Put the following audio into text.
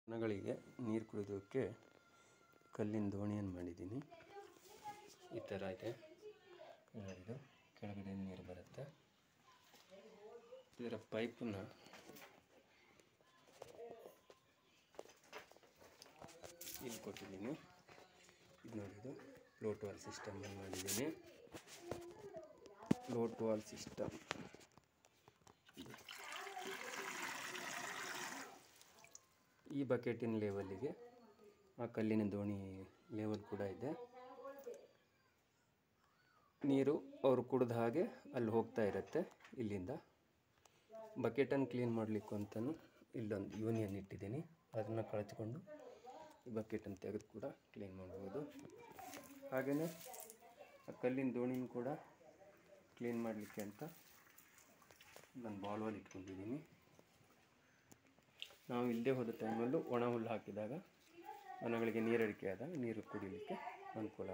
ದನಗಳಿಗೆ ನೀರು ಕುಡಿಯೋದಕ್ಕೆ ಕಲ್ಲಿನ ದೋಣಿಯನ್ನು ಮಾಡಿದ್ದೀನಿ ಈ ಥರ ಇದೆ ಇದು ಕೆಳಗಡೆ ನೀರು ಬರುತ್ತೆ ಇದರ ಪೈಪನ್ನು ಇಲ್ಲಿ ಕೊಟ್ಟಿದ್ದೀನಿ ಇದು ನೋಡಿ ಇದು ಫ್ಲೋಟ್ ವಾಲ್ ಸಿಸ್ಟಮ್ ಮಾಡಿದ್ದೀನಿ ಫ್ಲೋಟ್ ವಾಲ್ ಸಿಸ್ಟಮ್ ಈ ಬಕೆಟಿನ ಲೆವೆಲ್ಲಿಗೆ ಆ ಕಲ್ಲಿನ ದೋಣಿ ಲೆವೆಲ್ ಕೂಡ ಇದೆ ನೀರು ಅವರು ಕುಡಿದ ಹಾಗೆ ಅಲ್ಲಿ ಹೋಗ್ತಾ ಇರುತ್ತೆ ಇಲ್ಲಿಂದ ಬಕೆಟನ್ನು ಕ್ಲೀನ್ ಮಾಡಲಿಕ್ಕೂ ಅಂತಲೂ ಇಲ್ಲೊಂದು ಯೂನಿಯನ್ ಇಟ್ಟಿದ್ದೀನಿ ಅದನ್ನು ಕಳಚ್ಕೊಂಡು ಈ ಬಕೆಟನ್ನು ತೆಗೆದು ಕೂಡ ಕ್ಲೀನ್ ಮಾಡ್ಬೋದು ಹಾಗೆಯೇ ಆ ಕಲ್ಲಿನ ದೋಣಿನ ಕೂಡ ಕ್ಲೀನ್ ಮಾಡಲಿಕ್ಕೆ ಅಂತ ನಾನು ಬಾಲ್ವಾಲ್ ಇಟ್ಕೊಂಡಿದ್ದೀನಿ ನಾವು ಇಲ್ಲದೆ ಹೋದ ಟೈಮಲ್ಲೂ ಒಣ ಹುಲ್ಲು ಹಾಕಿದಾಗ ದನಗಳಿಗೆ ನೀರಡಿಕೆ ಆದಾಗ ನೀರು ಕುಡಿಲಿಕ್ಕೆ ಅನುಕೂಲ